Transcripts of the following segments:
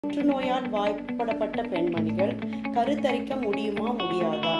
புற்றுநோயால் வாய்ப்படப்பட்ட பெண்மணிகள் கருத்தரிக்க முடியுமா முடியாதா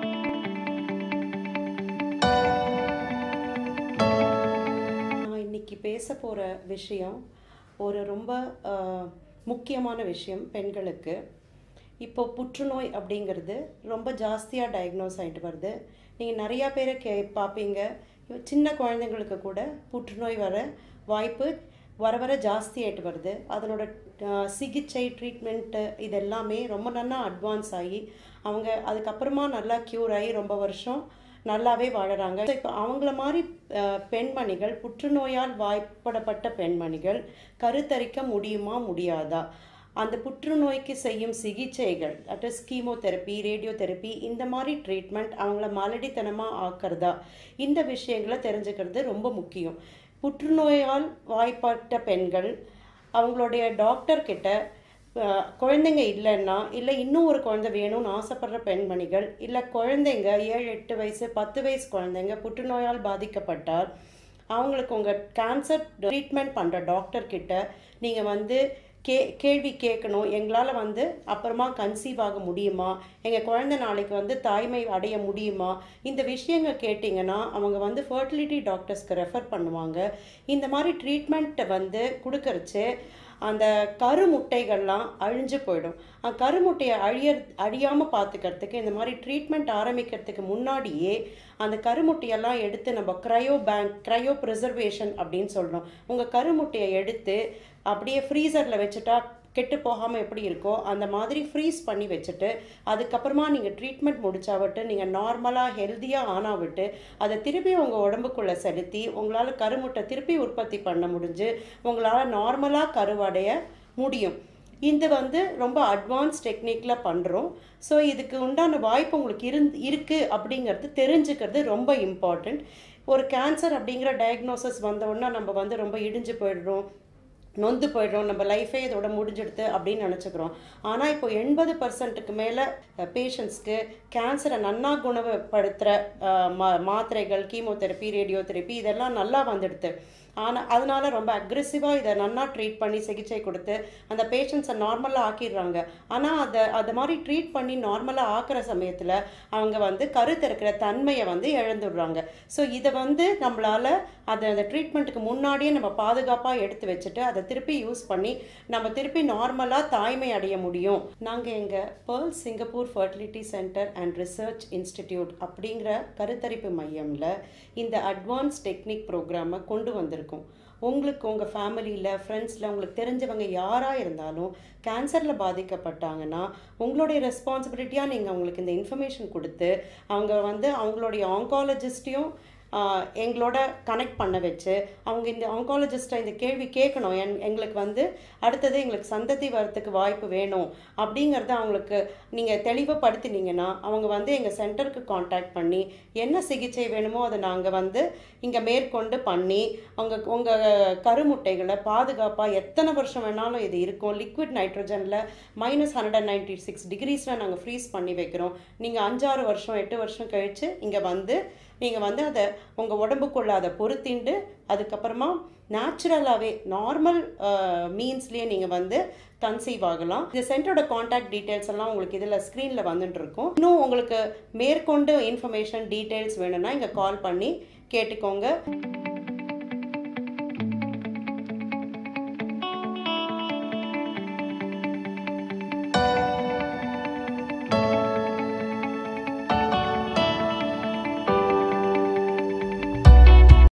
நான் இன்னைக்கு பேச போகிற விஷயம் ஒரு ரொம்ப ஆஹ், முக்கியமான விஷயம் பெண்களுக்கு இப்போ புற்றுநோய் அப்படிங்கிறது ரொம்ப ஜாஸ்தியாக டயக்னோஸ் ஆகிட்டு வருது நீங்கள் நிறையா பேரை கே பார்ப்பீங்க சின்ன குழந்தைங்களுக்கு கூட புற்றுநோய் வர வாய்ப்பு வர வர ஜாஸ்தி ஆகிட்டு வருது அதனோட ஆஹ், சிகிச்சை ட்ரீட்மெண்ட்டு இது எல்லாமே ரொம்ப நல்லா அட்வான்ஸ் ஆகி அவங்க அதுக்கப்புறமா நல்லா க்யூர் ஆகி ரொம்ப வருஷம் நல்லாவே வாழறாங்க இப்போ அவங்கள மாதிரி அஹ், பெண்மணிகள் புற்றுநோயால் வாய்ப்படப்பட்ட பெண்மணிகள் கருத்தரிக்க முடியுமா முடியாதா அந்த புற்றுநோய்க்கு செய்யும் சிகிச்சைகள் அட் இஸ் கீமோதெரப்பி ரேடியோதெரப்பி இந்த மாதிரி ட்ரீட்மெண்ட் அவங்கள மலடித்தனமாக ஆக்கிறதா இந்த விஷயங்களை தெரிஞ்சுக்கிறது ரொம்ப முக்கியம் புற்றுநோயால் வாய்ப்பட்ட பெண்கள் அவங்களுடைய டாக்டர் கிட்ட அஹ், குழந்தைங்க இல்லைன்னா இல்லை இன்னும் ஒரு குழந்தை வேணும்னு ஆசைப்படுற பெண்மணிகள் இல்லை குழந்தைங்க ஏழு எட்டு வயசு பத்து வயசு குழந்தைங்க புற்றுநோயால் பாதிக்கப்பட்டால் அவங்களுக்கு உங்கள் கேன்சர் ட்ரீட்மெண்ட் பண்ணுற டாக்டர் கிட்ட நீங்கள் வந்து கே கேள்வி கேட்கணும் எங்களால் வந்து அப்புறமா கன்சீவ் ஆக முடியுமா எங்கள் குழந்தை நாளைக்கு வந்து தாய்மை அடைய முடியுமா இந்த விஷயங்கள் கேட்டிங்கன்னா அவங்க வந்து ஃபர்டிலிட்டி டாக்டர்ஸ்க்கு ரெஃபர் பண்ணுவாங்க இந்த மாதிரி ட்ரீட்மெண்ட்டை வந்து கொடுக்கறச்சு அந்த கருமுட்டைகள்லாம் அழிஞ்சு போயிடும் அந்த கருமுட்டையை அழிய அழியாமல் பார்த்துக்கிறதுக்கு இந்த மாதிரி ட்ரீட்மெண்ட் ஆரம்பிக்கிறதுக்கு முன்னாடியே அந்த கருமுட்டையெல்லாம் எடுத்து நம்ம க்ரையோ பேங்க் க்ரையோ ப்ரிசர்வேஷன் அப்படின்னு சொல்கிறோம் உங்கள் கருமுட்டையை எடுத்து அப்படியே ஃப்ரீசரில் வச்சுட்டா கெட்டு போகாமல் எப்படி இருக்கோ அந்த மாதிரி ஃப்ரீஸ் பண்ணி வச்சுட்டு அதுக்கப்புறமா நீங்கள் ட்ரீட்மெண்ட் முடிச்சா விட்டு நீங்கள் நார்மலாக ஹெல்த்தியாக ஆனா விட்டு அதை திருப்பி உங்கள் உடம்புக்குள்ளே செலுத்தி உங்களால் கருமுட்டை திருப்பி உற்பத்தி பண்ண முடிஞ்சு உங்களால் நார்மலாக கருவடைய முடியும் இது வந்து ரொம்ப அட்வான்ஸ் டெக்னிக்கில் பண்ணுறோம் ஸோ இதுக்கு உண்டான வாய்ப்பு உங்களுக்கு இருந் இருக்குது அப்படிங்கிறது தெரிஞ்சுக்கிறது ரொம்ப இம்பார்ட்டண்ட் ஒரு கேன்சர் அப்படிங்கிற டயக்னோசிஸ் வந்தோடனே நம்ம வந்து ரொம்ப இடிஞ்சு போயிடுறோம் நொந்து போயிடுறோம் நம்ம லைஃபே இதோட முடிஞ்சிடுது அப்படின்னு நினச்சிக்கிறோம் ஆனால் இப்போ எண்பது பர்சன்ட்டுக்கு மேலே பேஷண்ட்ஸ்க்கு கேன்சரை நன்னா குணப்படுத்துகிற மா மாத்திரைகள் கீமோதெரப்பி ரேடியோதெரப்பி இதெல்லாம் நல்லா வந்துடுது ஆனால் அதனால ரொம்ப அக்ரெசிவாக இதை நன்னா ட்ரீட் பண்ணி சிகிச்சை கொடுத்து அந்த பேஷண்ட்ஸை நார்மலாக ஆக்கிடுறாங்க ஆனால் அதை அது மாதிரி ட்ரீட் பண்ணி நார்மலாக ஆக்குற சமயத்தில் அவங்க வந்து கருத்திருக்கிற தன்மையை வந்து இழந்துடுறாங்க ஸோ இதை வந்து நம்மளால் அதை அந்த ட்ரீட்மெண்ட்டுக்கு முன்னாடியே நம்ம பாதுகாப்பாக எடுத்து வச்சுட்டு அதை திருப்பி யூஸ் பண்ணி நம்ம திருப்பி நார்மலாக தாய்மை அடைய முடியும் நாங்கள் எங்கள் Pearl Singapore fertility centre and research institute அப்படிங்கிற கருத்தரிப்பு மையமில் இந்த அட்வான்ஸ் டெக்னிக் ப்ரோக்ராமை கொண்டு வந்திருக்கோம் உங்களுக்கு உங்கள் ஃபேமிலியில் ஃப்ரெண்ட்ஸில் உங்களுக்கு தெரிஞ்சவங்க யாராக இருந்தாலும் கேன்சரில் பாதிக்கப்பட்டாங்கன்னா உங்களுடைய ரெஸ்பான்சிபிலிட்டியாக நீங்கள் அவங்களுக்கு இந்த இன்ஃபர்மேஷன் கொடுத்து அவங்க வந்து அவங்களுடைய ஆங்காலஜிஸ்ட்டையும் ஆஹ் எங்களோட கனெக்ட் பண்ண வச்சு அவங்க இந்த ஆங்காலஜிஸ்ட்டை இந்த கேள்வி கேட்கணும் என் எங்களுக்கு வந்து அடுத்தது எங்களுக்கு சந்ததி வரத்துக்கு வாய்ப்பு வேணும் அப்படிங்கிறத அவங்களுக்கு நீங்கள் தெளிவுபடுத்தினீங்கன்னா அவங்க வந்து எங்கள் சென்டருக்கு காண்டாக்ட் பண்ணி என்ன சிகிச்சை வேணுமோ அதை நாங்கள் வந்து இங்கே மேற்கொண்டு பண்ணி அவங்க உங்கள் கருமுட்டைகளை பாதுகாப்பாக எத்தனை வருஷம் வேணாலும் இது இருக்கும் லிக்விட் நைட்ரஜனில் minus hundred and ninety six டிகிரிஸில் நாங்கள் ஃப்ரீஸ் பண்ணி வைக்கிறோம் நீங்கள் அஞ்சாறு வருஷம் எட்டு வருஷம் கழித்து இங்கே வந்து நீங்கள் வந்து அதை உங்கள் உடம்புக்குள்ள அதை பொருத்திண்டு அதுக்கப்புறமா நேச்சுரலாகவே நார்மல் மீன்ஸ்லேயே நீங்கள் வந்து கன்சீவ் ஆகலாம் இந்த சென்டரோட காண்டாக்ட் டீட்டெயில்ஸ் எல்லாம் உங்களுக்கு இதில் ஸ்க்ரீனில் வந்துட்டு இருக்கும் இன்னும் உங்களுக்கு மேற்கொண்டு இன்ஃபர்மேஷன் டீட்டெயில்ஸ் வேணும்னா இங்கே கால் பண்ணி கேட்டுக்கோங்க